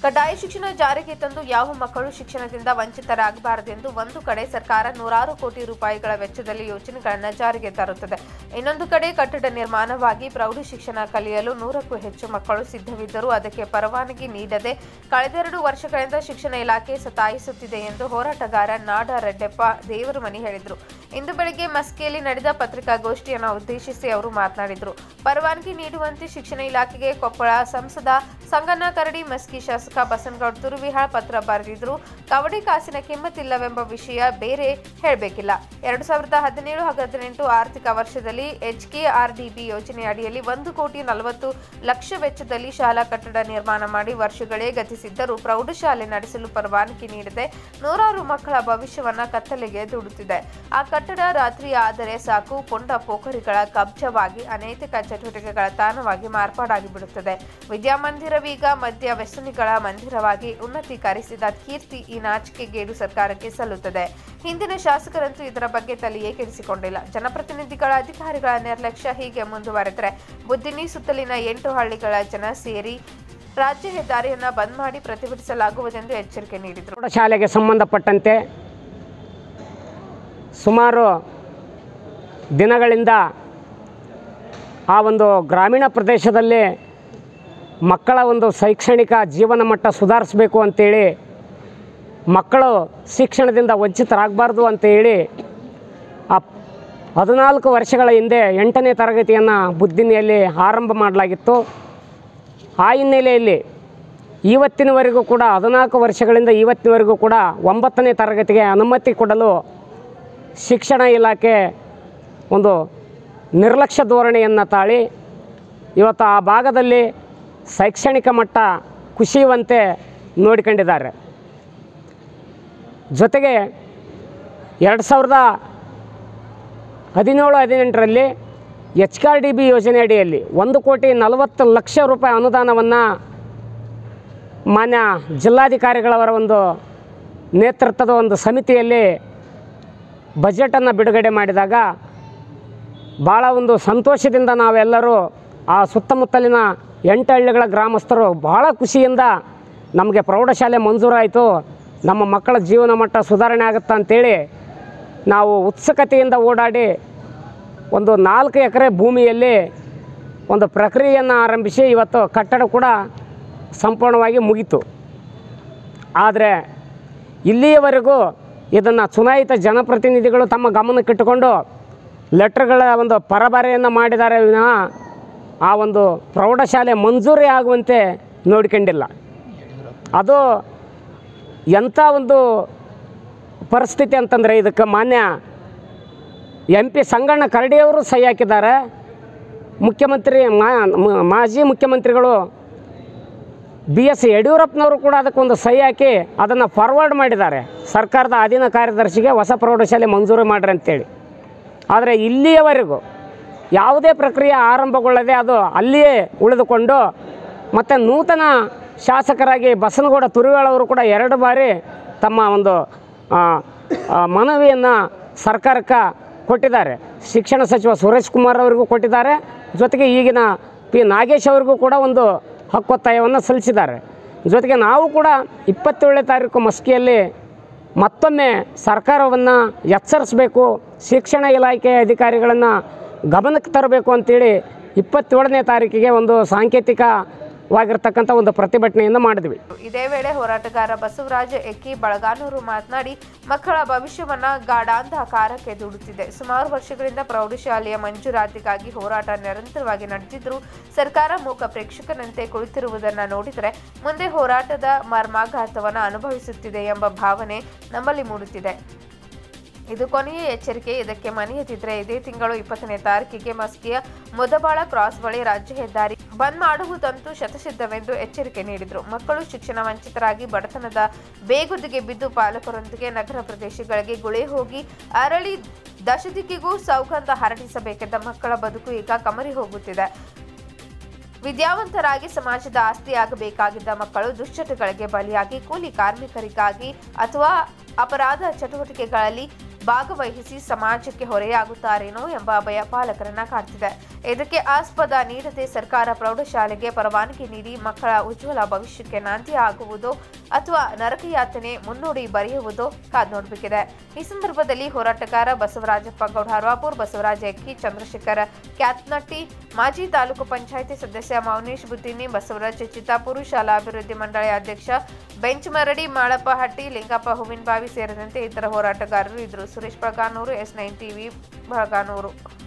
ಕಡ್ಡಾಯ ಶಿಕ್ಷಣ ಜಾರಿಗೆ ತಂದು ಯಾವ ಮಕ್ಕಳು ಶಿಕ್ಷಣದಿಂದ ವಂಚಿತರಾಗಬಾರದೆಂದು ಒಂದು ಕಡೆ ಸರ್ಕಾರ ನೂರಾರು ಕೋಟಿ ರೂಪಾಯಿಗಳ ವೆಚ್ಚದಲ್ಲಿ ಯೋಜನೆಗಳನ್ನು ಜಾರಿಗೆ ತರುತ್ತದೆ ಇನ್ನೊಂದು ಕಡೆ ಕಟ್ಟಡ ನಿರ್ಮಾಣವಾಗಿ ಪ್ರೌಢ ಶಿಕ್ಷಣ ಕಲಿಯಲು ನೂರಕ್ಕೂ ಹೆಚ್ಚು ಮಕ್ಕಳು ಸಿದ್ಧವಿದ್ದರೂ ಅದಕ್ಕೆ ಪರವಾನಗಿ ನೀಡದೆ ಕಳೆದೆರಡು ವರ್ಷಗಳಿಂದ ಶಿಕ್ಷಣ ಇಲಾಖೆ ಸತಾಯಿಸುತ್ತಿದೆ ಎಂದು ಹೋರಾಟಗಾರ ನಾಡ ರೆಡ್ಡೆಪ್ಪ ದೇವರಮನಿ ಹೇಳಿದರು ಇಂದು ಬೆಳಗ್ಗೆ ಮಸ್ಕಿಯಲ್ಲಿ ನಡೆದ ಪತ್ರಿಕಾಗೋಷ್ಠಿಯನ್ನು ಉದ್ದೇಶಿಸಿ ಅವರು ಮಾತನಾಡಿದರು ಪರವಾನಗಿ ನೀಡುವಂತೆ ಶಿಕ್ಷಣ ಇಲಾಖೆಗೆ ಕೊಪ್ಪಳ ಸಂಸದ ಸಂಗಣ್ಣ ಕರಡಿ ಮಸ್ಕಿ ಶಾಸಕ ಬಸನಗೌಡ ತುರುವಿಹಾಳ್ ಪತ್ರ ಬರೆದಿದ್ರು ಕವಡೆ ಕಾಸಿನ ಕಿಮ್ಮತ್ತಿಲ್ಲವೆಂಬ ವಿಷಯ ಬೇರೆ ಹೇಳಬೇಕಿಲ್ಲ ಎರಡು ಸಾವಿರದ ಹದಿನೇಳು ಹಾಗೂ ಹದಿನೆಂಟು ಆರ್ಥಿಕ ವರ್ಷದಲ್ಲಿ ಎಚ್ಕೆಆರ್ಡಿಬಿ ಯೋಜನೆ ಅಡಿಯಲ್ಲಿ ಒಂದು ಕೋಟಿ ನಲವತ್ತು ಲಕ್ಷ ವೆಚ್ಚದಲ್ಲಿ ಶಾಲಾ ಕಟ್ಟಡ ನಿರ್ಮಾಣ ಮಾಡಿ ವರ್ಷಗಳೇ ಗತಿಸಿದ್ದರೂ ಪ್ರೌಢಶಾಲೆ ನಡೆಸಲು ಪರವಾನಗಿ ನೀಡದೆ ನೂರಾರು ಮಕ್ಕಳ ಭವಿಷ್ಯವನ್ನ ಕತ್ತಲೆಗೆ ದುಡುತ್ತಿದೆ ಆ ಕಟ್ಟಡ ರಾತ್ರಿ ಆದರೆ ಸಾಕು ಪೊಂಡ ಪೋಖರಿಗಳ ಕಬ್ಜವಾಗಿ ಅನೈತಿಕ ಚಟುವಟಿಕೆಗಳ ತಾಣವಾಗಿ ಮಾರ್ಪಾಡಾಗಿ ಬಿಡುತ್ತದೆ ವಿದ್ಯಾಮಂದಿರವೀಗ ಮದ್ಯ ವ್ಯಸನಿಗಳ ಮಂದಿರವಾಗಿ ಉನ್ನತೀಕರಿಸಿದ ಕೀರ್ತಿ ಈ ನಾಚಿಕೆಗೇಡು ಸರ್ಕಾರಕ್ಕೆ ಸಲ್ಲುತ್ತದೆ ಹಿಂದಿನ ಶಾಸಕರಂತೂ ಇದರ ಬಗ್ಗೆ ತಲೆಯೇ ಕೆಡಿಸಿಕೊಂಡಿಲ್ಲ ಜನಪ್ರತಿನಿಧಿಗಳ ಅಧಿಕಾರಿಗಳ ನಿರ್ಲಕ್ಷ್ಯ ಹೀಗೆ ಮುಂದುವರೆದರೆ ಬುದ್ದಿನಿ ಸುತ್ತಲಿನ ಎಂಟು ಹಳ್ಳಿಗಳ ಜನ ಸೇರಿ ರಾಜ್ಯ ಹೆದ್ದಾರಿಯನ್ನ ಬಂದ್ ಮಾಡಿ ಪ್ರತಿಭಟಿಸಲಾಗುವುದೆಂದು ಎಚ್ಚರಿಕೆ ನೀಡಿದರು ಪ್ರೌಢಶಾಲೆಗೆ ಸಂಬಂಧಪಟ್ಟಂತೆ ಸುಮಾರು ದಿನಗಳಿಂದ ಆ ಒಂದು ಗ್ರಾಮೀಣ ಪ್ರದೇಶದಲ್ಲಿ ಮಕ್ಕಳ ಒಂದು ಶೈಕ್ಷಣಿಕ ಜೀವನ ಮಟ್ಟ ಸುಧಾರಿಸಬೇಕು ಅಂತೇಳಿ ಮಕ್ಕಳು ಶಿಕ್ಷಣದಿಂದ ವಂಚಿತರಾಗಬಾರ್ದು ಅಂತೇಳಿ ಆ ಹದಿನಾಲ್ಕು ವರ್ಷಗಳ ಹಿಂದೆ ಎಂಟನೇ ತರಗತಿಯನ್ನು ಬುದ್ಧಿನಿಯಲ್ಲಿ ಆರಂಭ ಮಾಡಲಾಗಿತ್ತು ಆ ಹಿನ್ನೆಲೆಯಲ್ಲಿ ಇವತ್ತಿನವರೆಗೂ ಕೂಡ ಹದಿನಾಲ್ಕು ವರ್ಷಗಳಿಂದ ಇವತ್ತಿನವರೆಗೂ ಕೂಡ ಒಂಬತ್ತನೇ ತರಗತಿಗೆ ಅನುಮತಿ ಕೊಡಲು ಶಿಕ್ಷಣ ಇಲಾಖೆ ಒಂದು ನಿರ್ಲಕ್ಷ್ಯ ಧೋರಣೆಯನ್ನು ತಾಳಿ ಇವತ್ತು ಆ ಭಾಗದಲ್ಲಿ ಶೈಕ್ಷಣಿಕ ಮಟ್ಟ ಕುಸಿಯುವಂತೆ ನೋಡಿಕೊಂಡಿದ್ದಾರೆ ಜೊತೆಗೆ ಎರಡು ಸಾವಿರದ ಹದಿನೇಳು ಹದಿನೆಂಟರಲ್ಲಿ ಎಚ್ ಆರ್ ಡಿ ಬಿ ಯೋಜನೆ ಅಡಿಯಲ್ಲಿ ಒಂದು ಕೋಟಿ ನಲವತ್ತು ಲಕ್ಷ ರೂಪಾಯಿ ಅನುದಾನವನ್ನು ಮಾನ್ಯ ಜಿಲ್ಲಾಧಿಕಾರಿಗಳವರ ಒಂದು ನೇತೃತ್ವದ ಒಂದು ಸಮಿತಿಯಲ್ಲಿ ಬಜೆಟನ್ನು ಬಿಡುಗಡೆ ಮಾಡಿದಾಗ ಭಾಳ ಒಂದು ಸಂತೋಷದಿಂದ ನಾವೆಲ್ಲರೂ ಆ ಸುತ್ತಮುತ್ತಲಿನ ಎಂಟು ಹಳ್ಳಿಗಳ ಗ್ರಾಮಸ್ಥರು ಭಾಳ ಖುಷಿಯಿಂದ ನಮಗೆ ಪ್ರೌಢಶಾಲೆ ಮಂಜೂರಾಯಿತು ನಮ್ಮ ಮಕ್ಕಳ ಜೀವನ ಮಟ್ಟ ಸುಧಾರಣೆ ಆಗುತ್ತಾ ಅಂತೇಳಿ ನಾವು ಉತ್ಸುಕತೆಯಿಂದ ಓಡಾಡಿ ಒಂದು ನಾಲ್ಕು ಎಕರೆ ಭೂಮಿಯಲ್ಲಿ ಒಂದು ಪ್ರಕ್ರಿಯೆಯನ್ನು ಆರಂಭಿಸಿ ಇವತ್ತು ಕಟ್ಟಡ ಕೂಡ ಸಂಪೂರ್ಣವಾಗಿ ಮುಗೀತು ಆದರೆ ಇಲ್ಲಿಯವರೆಗೂ ಇದನ್ನು ಚುನಾಯಿತ ಜನಪ್ರತಿನಿಧಿಗಳು ತಮ್ಮ ಗಮನಕ್ಕಿಟ್ಟುಕೊಂಡು ಲೆಟ್ರ್ಗಳ ಒಂದು ಪರಬಾರೆಯನ್ನು ಮಾಡಿದ್ದಾರೆ ವಿನಃ ಆ ಒಂದು ಪ್ರೌಢಶಾಲೆ ಮಂಜೂರಿ ಆಗುವಂತೆ ನೋಡಿಕೊಂಡಿಲ್ಲ ಅದು ಎಂಥ ಒಂದು ಪರಿಸ್ಥಿತಿ ಅಂತಂದರೆ ಇದಕ್ಕೆ ಮಾನ್ಯ ಎಂ ಪಿ ಸಂಗಣ್ಣ ಕರಡಿಯವರು ಸಹಿ ಹಾಕಿದ್ದಾರೆ ಮುಖ್ಯಮಂತ್ರಿ ಮಾ- ಮ- ಮಾಜಿ ಮುಖ್ಯಮಂತ್ರಿಗಳು ಬಿ ಎಸ್ ಯಡಿಯೂರಪ್ಪನವರು ಕೂಡ ಅದಕ್ಕೊಂದು ಸಹಿ ಹಾಕಿ ಅದನ್ನು ಫಾರ್ವರ್ಡ್ ಮಾಡಿದ್ದಾರೆ ಸರ್ಕಾರದ ಅಧೀನ ಕಾರ್ಯದರ್ಶಿಗೆ ಹೊಸ ಪ್ರೌಢಶಾಲೆ ಮಂಜೂರು ಮಾಡ್ರಿ ಅಂತೇಳಿ ಆದರೆ ಇಲ್ಲಿಯವರೆಗೂ ಯಾವುದೇ ಪ್ರಕ್ರಿಯೆ ಆರಂಭಗೊಳ್ಳದೆ ಅದು ಅಲ್ಲಿಯೇ ಉಳಿದುಕೊಂಡು ಮತ್ತು ನೂತನ ಶಾಸಕರಾಗಿ ಬಸನಗೌಡ ತುರುವೇಳವರು ಕೂಡ ಎರಡು ಬಾರಿ ತಮ್ಮ ಒಂದು ಆ, ಆ, ಮನವಿಯನ್ನು ಸರ್ಕಾರಕ್ಕೆ ಕೊಟ್ಟಿದ್ದಾರೆ ಶಿಕ್ಷಣ ಸಚಿವ ಸುರೇಶ್ ಕುಮಾರ್ ಅವರಿಗೂ ಕೊಟ್ಟಿದ್ದಾರೆ ಜೊತೆಗೆ ಈಗಿನ ಪಿ ನಾಗೇಶ್ ಅವರಿಗೂ ಕೂಡ ಒಂದು ಹಕ್ಕೊತ್ತಾಯವನ್ನು ಸಲ್ಲಿಸಿದ್ದಾರೆ ಜೊತೆಗೆ ನಾವು ಕೂಡ ಇಪ್ಪತ್ತೇಳನೇ ತಾರೀಕು ಮಸ್ಕಿಯಲ್ಲಿ ಮತ್ತೊಮ್ಮೆ ಸರ್ಕಾರವನ್ನು ಎಚ್ಚರಿಸಬೇಕು ಶಿಕ್ಷಣ ಇಲಾಖೆ ಅಧಿಕಾರಿಗಳನ್ನು ಗಮನಕ್ಕೆ ತರಬೇಕು ಅಂತೇಳಿ ಇಪ್ಪತ್ತೇಳನೇ ತಾರೀಕಿಗೆ ಒಂದು ಸಾಂಕೇತಿಕವಾಗಿರ್ತಕ್ಕಂಥ ಒಂದು ಪ್ರತಿಭಟನೆಯನ್ನು ಮಾಡಿದ್ವಿ ಇದೇ ವೇಳೆ ಹೋರಾಟಗಾರ ಬಸವರಾಜ ಎಕ್ಕಿ ಬಳಗಾನೂರು ಮಾತನಾಡಿ ಮಕ್ಕಳ ಭವಿಷ್ಯವನ್ನ ಗಾಢಾಂಧಕಾರಕ್ಕೆ ದುಡುತ್ತಿದೆ ಸುಮಾರು ವರ್ಷಗಳಿಂದ ಪ್ರೌಢಶಾಲೆಯ ಮಂಜೂರಾತಿಗಾಗಿ ಹೋರಾಟ ನಿರಂತರವಾಗಿ ನಡೆದಿದ್ದರೂ ಸರ್ಕಾರ ಮೂಕ ಪ್ರೇಕ್ಷಕನಂತೆ ಕುಳಿತಿರುವುದನ್ನು ನೋಡಿದರೆ ಮುಂದೆ ಹೋರಾಟದ ಮರ್ಮಾಘಾತವನ್ನು ಅನುಭವಿಸುತ್ತಿದೆ ಎಂಬ ಭಾವನೆ ನಮ್ಮಲ್ಲಿ ಮೂಡುತ್ತಿದೆ ಇದು ಕೊನೆಯ ಎಚ್ಚರಿಕೆ ಇದಕ್ಕೆ ಮನೆಯದಿದ್ರೆ ಇದೇ ತಿಂಗಳು ಇಪ್ಪತ್ತನೇ ತಾರೀಕಿಗೆ ಮಸ್ಕಿಯ ಮೊದಬಾಳ ಕ್ರಾಸ್ ಬಳಿ ರಾಜ್ಯ ಹೆದ್ದಾರಿ ಬಂದ್ ಮಾಡುವುದಂತೂ ಶತಸಿದ್ಧವೆಂದು ಎಚ್ಚರಿಕೆ ನೀಡಿದರು ಮಕ್ಕಳು ಶಿಕ್ಷಣ ವಂಚಿತರಾಗಿ ಬಡತನದ ಬೇಗುದಿಗೆ ಬಿದ್ದು ಪಾಲಕರೊಂದಿಗೆ ನಗರ ಪ್ರದೇಶಗಳಿಗೆ ಗುಳೆ ಹೋಗಿ ಅರಳಿ ದಶದಿಕ್ಕಿಗೂ ಸೌಗಂಧ ಹರಡಿಸಬೇಕಿದ್ದ ಮಕ್ಕಳ ಬದುಕು ಈಗ ಕಮರಿ ಹೋಗುತ್ತಿದೆ ವಿದ್ಯಾವಂತರಾಗಿ ಸಮಾಜದ ಆಸ್ತಿಯಾಗಬೇಕಾಗಿದ್ದ ಮಕ್ಕಳು ದುಶ್ಚಟಗಳಿಗೆ ಬಲಿಯಾಗಿ ಕೂಲಿ ಕಾರ್ಮಿಕರಿಗಾಗಿ ಅಥವಾ ಅಪರಾಧ ಚಟುವಟಿಕೆಗಳಲ್ಲಿ ಭಾಗವಹಿಸಿ ಸಮಾಜಕ್ಕೆ ಹೊರೆಯಾಗುತ್ತಾರೇನೋ ಎಂಬ ಭಯ ಪಾಲಕರನ್ನ ಕಾಡ್ತಿದೆ ಇದಕ್ಕೆ ಆಸ್ಪದ ನೀಡದೆ ಸರ್ಕಾರ ಪ್ರೌಢಶಾಲೆಗೆ ಪರವಾನಗಿ ನೀಡಿ ಮಕ್ಕಳ ಉಜ್ವಲ ಭವಿಷ್ಯಕ್ಕೆ ನಾಂದಿ ಆಗುವುದು ಅಥವಾ ನರಕಯಾತನೆ ಮುನ್ನುಡಿ ಬರೆಯುವುದು ಕಾದ್ ನೋಡಬೇಕಿದೆ ಈ ಸಂದರ್ಭದಲ್ಲಿ ಹೋರಾಟಗಾರ ಬಸವರಾಜಪ್ಪ ಗೌಡ ಹರ್ವಾಪುರ್ ಬಸವರಾಜ ಎಕ್ಕಿ ಚಂದ್ರಶೇಖರ ಕ್ಯಾತ್ನಟ್ಟಿ ಮಾಜಿ ತಾಲೂಕು ಪಂಚಾಯಿತಿ ಸದಸ್ಯ ಮೌನೇಶ್ ಬುದ್ದಿನಿ ಬಸವರಾಜ ಚಿತ್ತಾಪುರು ಶಾಲಾ ಅಭಿವೃದ್ಧಿ ಮಂಡಳಿ ಅಧ್ಯಕ್ಷ ಬೆಂಚ್ ಮರಡಿ ಮಾಳಪ್ಪ ಹಟ್ಟಿ ಲಿಂಗಪ್ಪ ಹೂವಿನಬಾವಿ ಸೇರಿದಂತೆ ಇತರ ಹೋರಾಟಗಾರರು ಇದ್ದರು Suresh Balaganur S nine TV Balaganur